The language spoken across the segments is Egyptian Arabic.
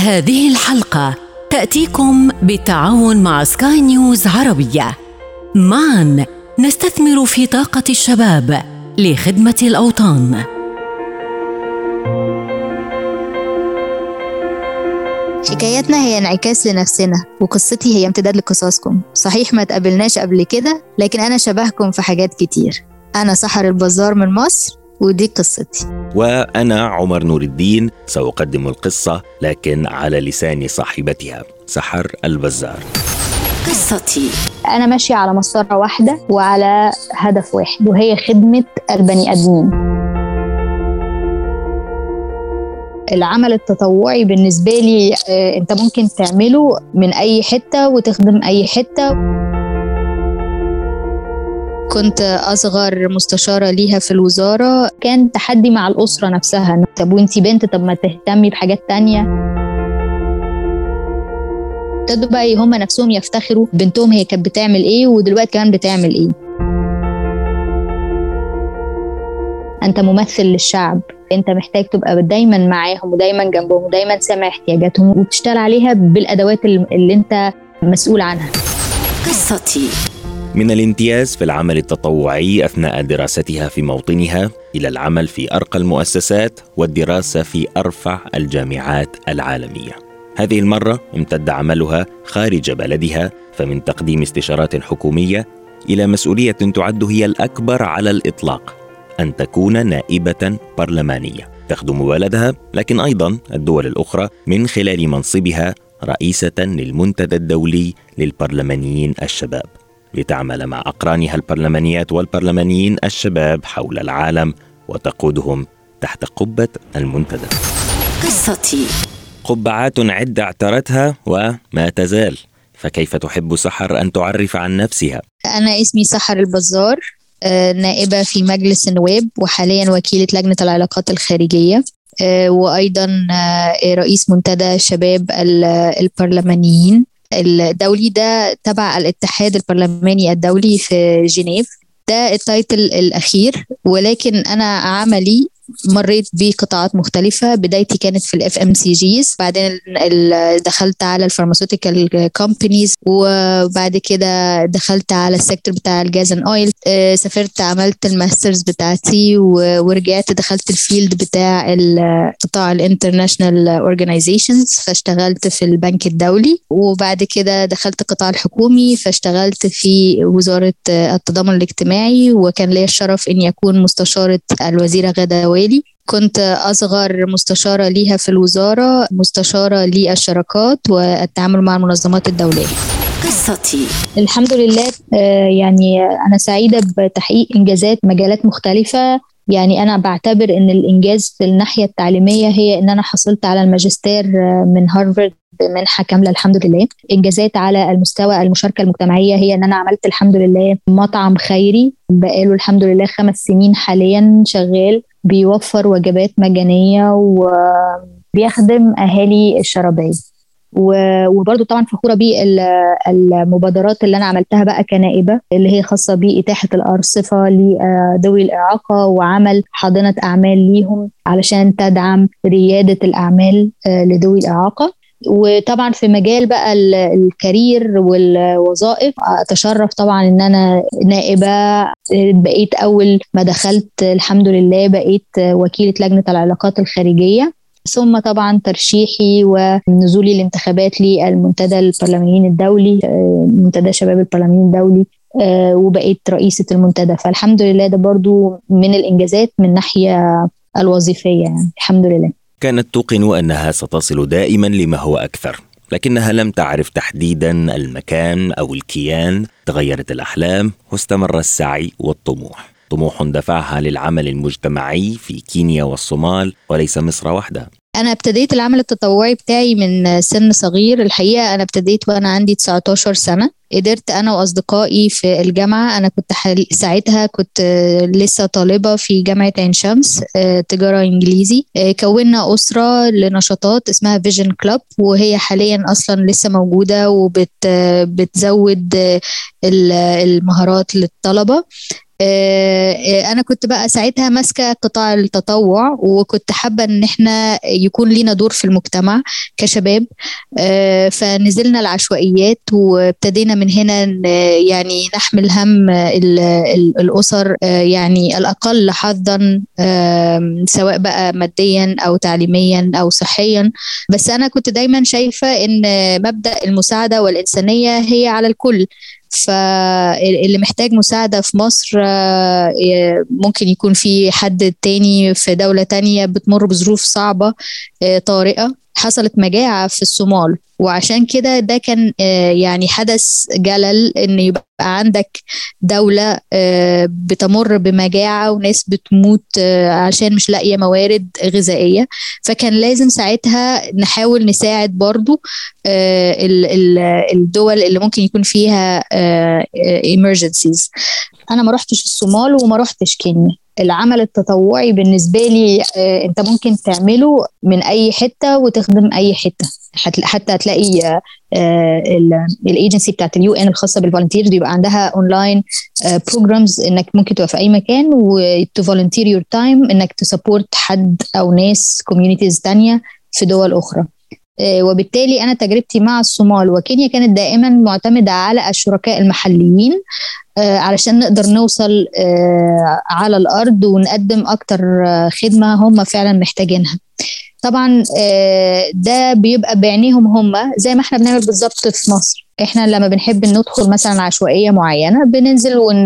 هذه الحلقة تأتيكم بالتعاون مع سكاي نيوز عربية. معا نستثمر في طاقة الشباب لخدمة الأوطان. حكاياتنا هي انعكاس لنفسنا وقصتي هي امتداد لقصصكم صحيح ما تقابلناش قبل كده لكن أنا شبهكم في حاجات كتير أنا سحر البزار من مصر ودي قصتي وأنا عمر نور الدين سأقدم القصة لكن على لسان صاحبتها سحر البزار قصتي أنا ماشية على مسطرة واحدة وعلى هدف واحد وهي خدمة البني آدمين العمل التطوعي بالنسبة لي آه، أنت ممكن تعمله من أي حتة وتخدم أي حتة كنت أصغر مستشارة ليها في الوزارة كان تحدي مع الأسرة نفسها طب وانتي بنت طب ما تهتمي بحاجات تانية ابتدوا بقى هم نفسهم يفتخروا بنتهم هي كانت بتعمل ايه ودلوقتي كمان بتعمل ايه انت ممثل للشعب انت محتاج تبقى دايما معاهم ودايما جنبهم ودايما سامع احتياجاتهم وبتشتغل عليها بالادوات اللي انت مسؤول عنها قصتي من الامتياز في العمل التطوعي اثناء دراستها في موطنها الى العمل في ارقى المؤسسات والدراسه في ارفع الجامعات العالميه. هذه المره امتد عملها خارج بلدها فمن تقديم استشارات حكوميه الى مسؤوليه تعد هي الاكبر على الاطلاق ان تكون نائبه برلمانيه تخدم بلدها لكن ايضا الدول الاخرى من خلال منصبها رئيسه للمنتدى الدولي للبرلمانيين الشباب. لتعمل مع أقرانها البرلمانيات والبرلمانيين الشباب حول العالم وتقودهم تحت قبة المنتدى قصتي قبعات عدة اعترتها وما تزال فكيف تحب سحر أن تعرف عن نفسها؟ أنا اسمي سحر البزار آه، نائبة في مجلس النواب وحاليا وكيلة لجنة العلاقات الخارجية آه، وأيضا آه، رئيس منتدى شباب البرلمانيين الدولي ده تبع الاتحاد البرلماني الدولي في جنيف ده التايتل الأخير ولكن أنا عملي مريت بقطاعات مختلفة بدايتي كانت في الاف ام سي جيز بعدين دخلت على الفارماسيوتيكال كومبانيز وبعد كده دخلت على السيكتور بتاع الجاز ان اويل سافرت عملت الماسترز بتاعتي ورجعت دخلت الفيلد بتاع قطاع الانترناشونال اورجانيزيشنز فاشتغلت في البنك الدولي وبعد كده دخلت القطاع الحكومي فاشتغلت في وزارة التضامن الاجتماعي وكان لي الشرف اني اكون مستشارة الوزيرة غدا الحوالي كنت أصغر مستشارة ليها في الوزارة مستشارة للشراكات والتعامل مع المنظمات الدولية قصتي الحمد لله آه، يعني أنا سعيدة بتحقيق إنجازات مجالات مختلفة يعني أنا بعتبر إن الإنجاز في الناحية التعليمية هي إن أنا حصلت على الماجستير آه، من هارفارد بمنحة كاملة الحمد لله إنجازات على المستوى المشاركة المجتمعية هي إن أنا عملت الحمد لله مطعم خيري بقاله الحمد لله خمس سنين حاليا شغال بيوفر وجبات مجانية وبيخدم أهالي الشرابية وبرضه طبعا فخوره بالمبادرات اللي انا عملتها بقى كنائبه اللي هي خاصه باتاحه الارصفه لذوي الاعاقه وعمل حاضنه اعمال ليهم علشان تدعم رياده الاعمال آه، لذوي الاعاقه وطبعا في مجال بقى الكارير والوظائف اتشرف طبعا ان انا نائبه بقيت اول ما دخلت الحمد لله بقيت وكيله لجنه العلاقات الخارجيه ثم طبعا ترشيحي ونزولي الانتخابات للمنتدى البرلمانيين الدولي منتدى شباب البرلمانيين الدولي وبقيت رئيسة المنتدى فالحمد لله ده برضو من الإنجازات من ناحية الوظيفية يعني الحمد لله كانت توقن انها ستصل دائما لما هو اكثر لكنها لم تعرف تحديدا المكان او الكيان تغيرت الاحلام واستمر السعي والطموح طموح دفعها للعمل المجتمعي في كينيا والصومال وليس مصر وحدها أنا ابتديت العمل التطوعي بتاعي من سن صغير الحقيقة أنا ابتديت وأنا عندي 19 سنة قدرت أنا وأصدقائي في الجامعة أنا كنت حل... ساعتها كنت لسه طالبة في جامعة عين شمس آه، تجارة إنجليزي آه، كونا أسرة لنشاطات اسمها فيجن كلاب وهي حاليا أصلا لسه موجودة وبتزود المهارات للطلبة آه، آه، انا كنت بقى ساعتها ماسكه قطاع التطوع وكنت حابه ان احنا يكون لينا دور في المجتمع كشباب آه، فنزلنا العشوائيات وابتدينا من هنا يعني نحمل هم الاسر يعني الاقل حظا سواء بقى ماديا او تعليميا او صحيا بس انا كنت دايما شايفه ان مبدا المساعده والانسانيه هي على الكل فاللي محتاج مساعدة في مصر آه، ممكن يكون في حد تاني في دولة تانية بتمر بظروف صعبة آه، طارئة حصلت مجاعة في الصومال وعشان كده ده كان آه، يعني حدث جلل ان يبقى عندك دولة آه، بتمر بمجاعة وناس بتموت آه، عشان مش لاقية موارد غذائية فكان لازم ساعتها نحاول نساعد برضو الدول اللي ممكن يكون فيها emergencies انا ما رحتش الصومال وما رحتش كينيا العمل التطوعي بالنسبة لي آه، انت ممكن تعمله من اي حتة وتخدم اي حتة حتى هتلاقي الايجنسي بتاعت اليو ان الخاصه بالفولنتيرز بيبقى عندها اونلاين بروجرامز انك ممكن تبقى في اي مكان وتفولنتير يور تايم انك تسبورت حد او ناس كوميونيتيز تانية في دول اخرى آه، وبالتالي انا تجربتي مع الصومال وكينيا كانت دائما معتمده على الشركاء المحليين آه، علشان نقدر نوصل آه، على الارض ونقدم اكتر خدمه هم فعلا محتاجينها طبعا ده بيبقى بعينيهم هم زي ما احنا بنعمل بالظبط في مصر احنا لما بنحب ندخل مثلا عشوائيه معينه بننزل ون...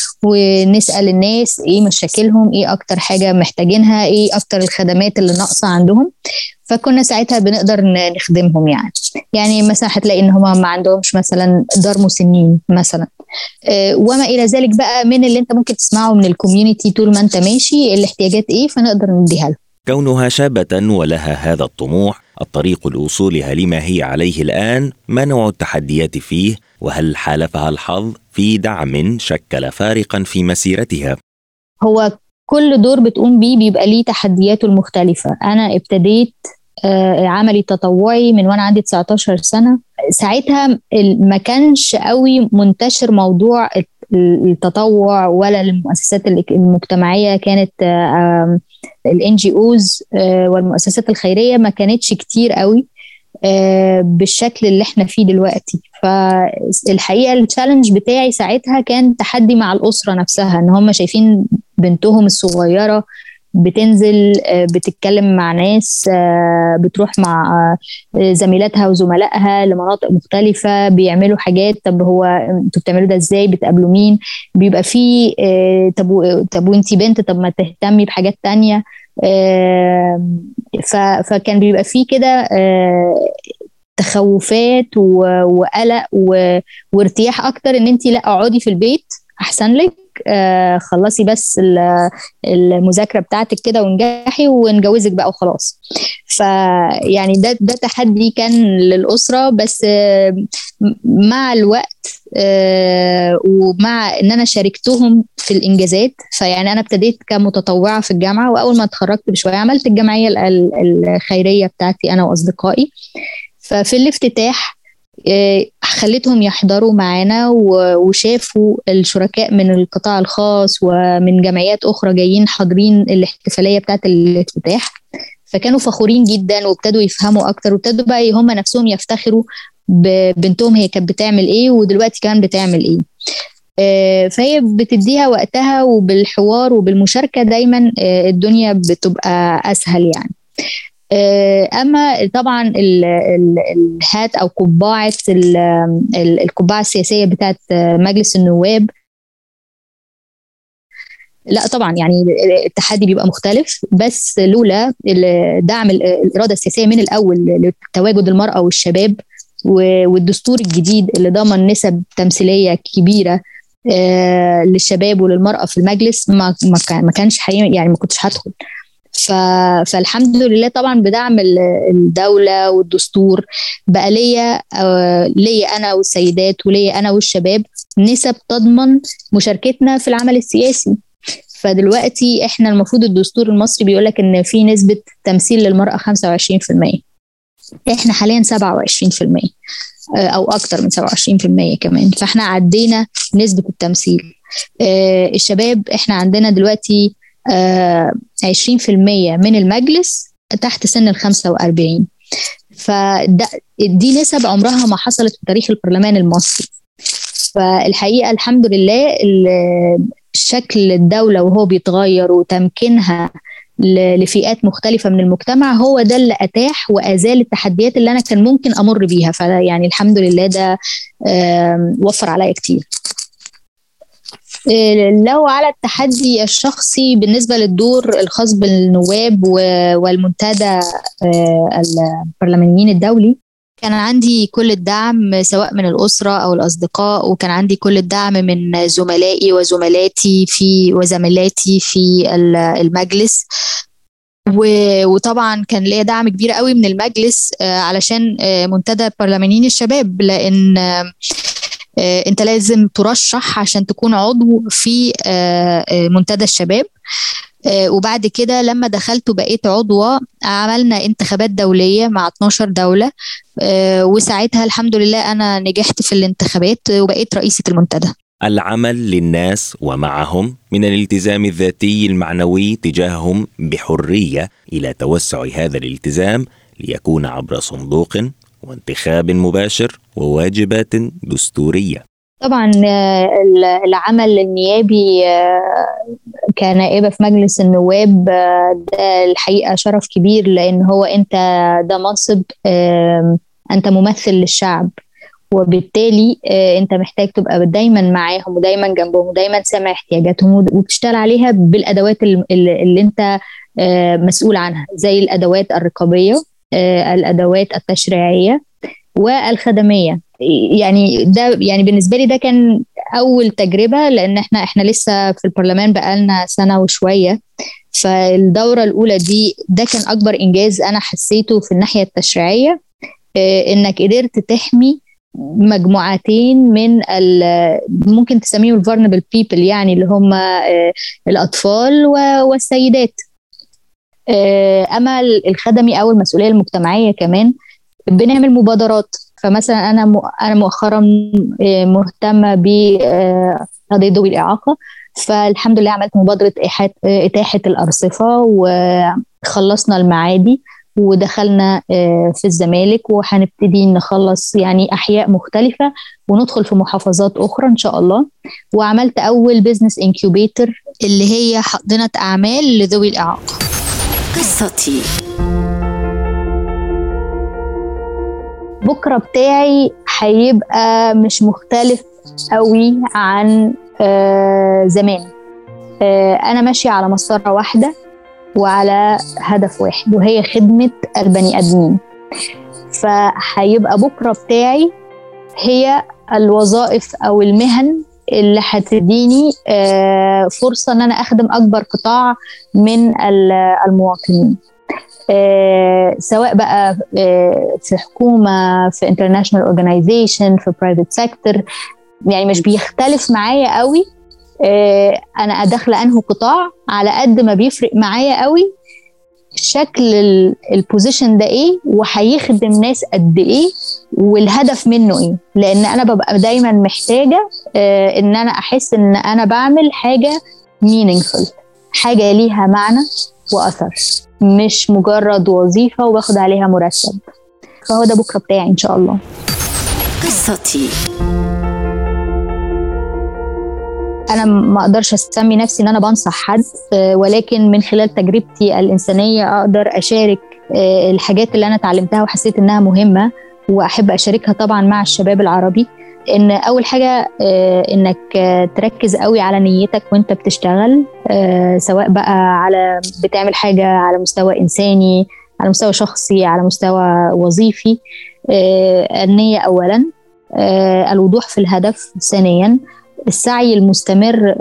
ونسال الناس ايه مشاكلهم ايه اكتر حاجه محتاجينها ايه اكتر الخدمات اللي ناقصه عندهم فكنا ساعتها بنقدر نخدمهم يعني يعني مثلا هتلاقي ان هم ما عندهمش مثلا دار مسنين مثلا آه، وما الى ذلك بقى من اللي انت ممكن تسمعه من الكوميونتي طول ما انت ماشي الاحتياجات ايه فنقدر نديها لهم كونها شابة ولها هذا الطموح الطريق لوصولها لما هي عليه الآن ما نوع التحديات فيه وهل حالفها الحظ في دعم شكل فارقا في مسيرتها هو كل دور بتقوم بيه بيبقى ليه تحدياته المختلفة أنا ابتديت آه، عملي التطوعي من وانا عندي 19 سنه ساعتها ما كانش قوي منتشر موضوع التطوع ولا المؤسسات المجتمعيه كانت الان جي اوز والمؤسسات الخيريه ما كانتش كتير قوي آه، بالشكل اللي احنا فيه دلوقتي فالحقيقه التشالنج بتاعي ساعتها كان تحدي مع الاسره نفسها ان هم شايفين بنتهم الصغيره بتنزل آه، بتتكلم مع ناس آه، بتروح مع آه، زميلاتها وزملائها لمناطق مختلفة بيعملوا حاجات طب هو انتوا بتعملوا ده ازاي بتقابلوا مين بيبقى في طب طب وانتي بنت طب ما تهتمي بحاجات تانية فكان بيبقى في كده تخوفات وقلق وارتياح اكتر ان انت لا اقعدي في البيت احسن لك آه خلصي بس المذاكره بتاعتك كده وانجحي ونجوزك بقى وخلاص فيعني ده ده تحدي كان للاسره بس آه مع الوقت آه ومع ان انا شاركتهم في الانجازات فيعني انا ابتديت كمتطوعه في الجامعه واول ما اتخرجت بشويه عملت الجمعيه الخيريه بتاعتي انا واصدقائي ففي الافتتاح آه، خليتهم يحضروا معانا وشافوا الشركاء من القطاع الخاص ومن جمعيات اخرى جايين حاضرين الاحتفاليه بتاعت الافتتاح فكانوا فخورين جدا وابتدوا يفهموا اكتر وابتدوا بقى هم نفسهم يفتخروا ببنتهم هي كانت بتعمل ايه ودلوقتي كمان بتعمل ايه آه، فهي بتديها وقتها وبالحوار وبالمشاركه دايما آه، الدنيا بتبقى اسهل يعني آه، اما طبعا الهات او قبعه القبعه السياسيه بتاعت مجلس النواب لا طبعا يعني التحدي بيبقى مختلف بس لولا دعم الاراده السياسيه من الاول لتواجد المراه والشباب والدستور الجديد اللي ضمن نسب تمثيليه كبيره آه، للشباب وللمراه في المجلس ما ما كانش يعني ما كنتش هدخل فالحمد لله طبعا بدعم الدوله والدستور بقى ليا آه، ليا انا والسيدات وليا انا والشباب نسب تضمن مشاركتنا في العمل السياسي فدلوقتي احنا المفروض الدستور المصري بيقول لك ان في نسبه تمثيل للمراه 25% احنا حاليا 27% آه، او اكتر من 27% كمان فاحنا عدينا نسبه التمثيل الشباب احنا عندنا دلوقتي 20% من المجلس تحت سن ال 45 فدي نسب عمرها ما حصلت في تاريخ البرلمان المصري فالحقيقه الحمد لله شكل الدوله وهو بيتغير وتمكينها لفئات مختلفه من المجتمع هو ده اللي اتاح وازال التحديات اللي انا كان ممكن امر بيها فيعني الحمد لله ده وفر عليا كتير لو على التحدي الشخصي بالنسبه للدور الخاص بالنواب والمنتدى البرلمانيين الدولي كان عندي كل الدعم سواء من الأسرة أو الأصدقاء وكان عندي كل الدعم من زملائي وزملاتي في وزميلاتي في المجلس وطبعا كان ليا دعم كبير قوي من المجلس علشان منتدى برلمانيين الشباب لأن انت لازم ترشح عشان تكون عضو في منتدى الشباب وبعد كده لما دخلت وبقيت عضوة عملنا انتخابات دولية مع 12 دولة وساعتها الحمد لله أنا نجحت في الانتخابات وبقيت رئيسة المنتدى العمل للناس ومعهم من الالتزام الذاتي المعنوي تجاههم بحرية إلى توسع هذا الالتزام ليكون عبر صندوق وانتخاب مباشر وواجبات دستوريه طبعا العمل النيابي كنائبه في مجلس النواب ده الحقيقه شرف كبير لان هو انت ده منصب انت ممثل للشعب وبالتالي انت محتاج تبقى دايما معاهم ودايما جنبهم ودايما سامع احتياجاتهم وبتشتغل عليها بالادوات اللي انت مسؤول عنها زي الادوات الرقابيه الادوات التشريعيه والخدميه يعني ده يعني بالنسبه لي ده كان اول تجربه لان احنا احنا لسه في البرلمان بقالنا سنه وشويه فالدوره الاولى دي ده كان اكبر انجاز انا حسيته في الناحيه التشريعيه انك قدرت تحمي مجموعتين من ممكن تسميهم الفارنبل بيبل يعني اللي هم الاطفال والسيدات اما الخدمي او المسؤوليه المجتمعيه كمان بنعمل مبادرات فمثلا انا انا مؤخرا مهتمه بقضيه ذوي الاعاقه فالحمد لله عملت مبادره اتاحه الارصفه وخلصنا المعادي ودخلنا في الزمالك وهنبتدي نخلص يعني احياء مختلفه وندخل في محافظات اخرى ان شاء الله وعملت اول بزنس انكيوبيتر اللي هي حضنه اعمال لذوي الاعاقه قصتي بكره بتاعي هيبقى مش مختلف قوي عن آه زمان آه انا ماشيه على مسطره واحده وعلى هدف واحد وهي خدمه البني ادمين فهيبقى بكره بتاعي هي الوظائف او المهن اللي هتديني آه فرصه ان انا اخدم اكبر قطاع من المواطنين آه سواء بقى آه في حكومة في international organization في private sector يعني مش بيختلف معايا قوي آه أنا داخلة أنه قطاع على قد ما بيفرق معايا قوي شكل البوزيشن ده ايه وهيخدم ناس قد ايه والهدف منه ايه لان انا ببقى دايما محتاجه آه ان انا احس ان انا بعمل حاجه meaningful حاجه ليها معنى واثر مش مجرد وظيفه وباخد عليها مرتب فهو ده بكره بتاعي ان شاء الله قصتي انا ما اقدرش اسمي نفسي ان انا بنصح حد ولكن من خلال تجربتي الانسانيه اقدر اشارك الحاجات اللي انا اتعلمتها وحسيت انها مهمه واحب اشاركها طبعا مع الشباب العربي ان اول حاجه انك تركز قوي على نيتك وانت بتشتغل سواء بقى على بتعمل حاجه على مستوى انساني على مستوى شخصي على مستوى وظيفي النيه اولا الوضوح في الهدف ثانيا السعي المستمر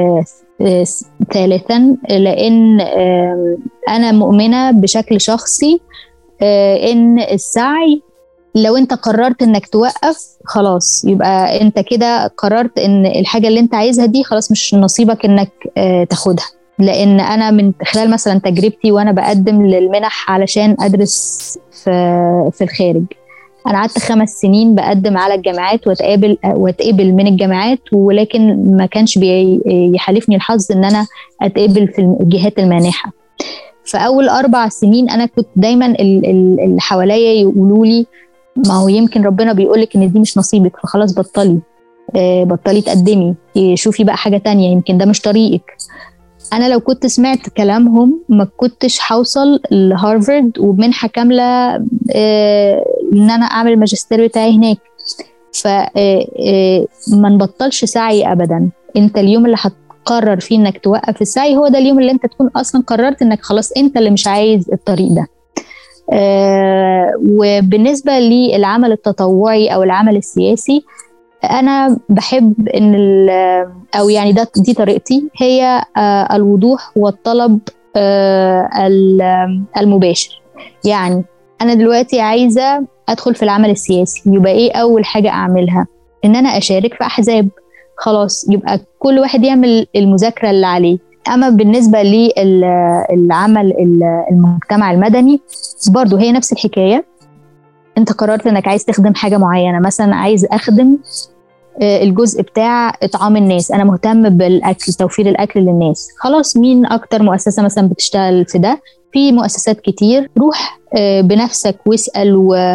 ثالثا لان انا مؤمنه بشكل شخصي ان السعي لو انت قررت انك توقف خلاص يبقى انت كده قررت ان الحاجه اللي انت عايزها دي خلاص مش نصيبك انك تاخدها لان انا من خلال مثلا تجربتي وانا بقدم للمنح علشان ادرس في في الخارج انا قعدت خمس سنين بقدم على الجامعات واتقابل واتقبل من الجامعات ولكن ما كانش بيحالفني الحظ ان انا اتقبل في الجهات المانحه فاول اربع سنين انا كنت دايما اللي حواليا يقولوا لي ما هو يمكن ربنا بيقولك ان دي مش نصيبك فخلاص بطلي آه، بطلي تقدمي شوفي بقى حاجه تانية يمكن ده مش طريقك انا لو كنت سمعت كلامهم ما كنتش هوصل لهارفارد وبمنحه كامله آه، ان انا اعمل الماجستير بتاعي هناك فما آه، نبطلش سعي ابدا انت اليوم اللي هتقرر فيه انك توقف السعي هو ده اليوم اللي انت تكون اصلا قررت انك خلاص انت اللي مش عايز الطريق ده آه وبالنسبة للعمل التطوعي أو العمل السياسي أنا بحب إن أو يعني ده دي طريقتي هي آه الوضوح والطلب آه المباشر يعني أنا دلوقتي عايزة أدخل في العمل السياسي يبقى إيه أول حاجة أعملها إن أنا أشارك في أحزاب خلاص يبقى كل واحد يعمل المذاكرة اللي عليه اما بالنسبه للعمل المجتمع المدني برضو هي نفس الحكايه انت قررت انك عايز تخدم حاجه معينه مثلا عايز اخدم آه، الجزء بتاع اطعام الناس انا مهتم بالاكل توفير الاكل للناس خلاص مين اكتر مؤسسه مثلا بتشتغل في ده في مؤسسات كتير روح آه، بنفسك واسال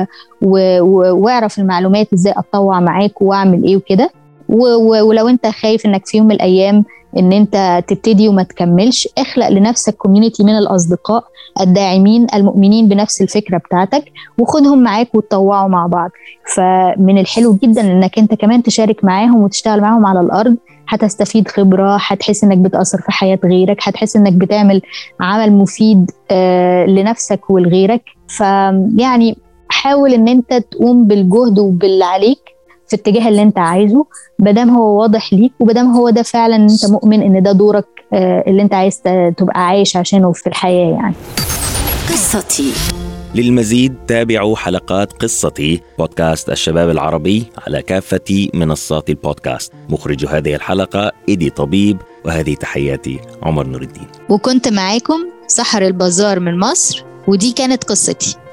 واعرف المعلومات ازاي اتطوع معاك واعمل ايه وكده ولو انت خايف انك في يوم من الايام ان انت تبتدي وما تكملش اخلق لنفسك كوميونتي من الاصدقاء الداعمين المؤمنين بنفس الفكره بتاعتك وخدهم معاك وتطوعوا مع بعض فمن الحلو جدا انك انت كمان تشارك معاهم وتشتغل معاهم على الارض هتستفيد خبرة هتحس انك بتأثر في حياة غيرك هتحس انك بتعمل عمل مفيد آه لنفسك ولغيرك فيعني حاول ان انت تقوم بالجهد وباللي عليك في الاتجاه اللي انت عايزه بدام هو واضح ليك وبدام هو ده فعلا انت مؤمن ان ده دورك آه، اللي انت عايز تبقى عايش عشانه في الحياه يعني قصتي للمزيد تابعوا حلقات قصتي بودكاست الشباب العربي على كافة منصات البودكاست مخرج هذه الحلقة إيدي طبيب وهذه تحياتي عمر نور الدين وكنت معاكم سحر البزار من مصر ودي كانت قصتي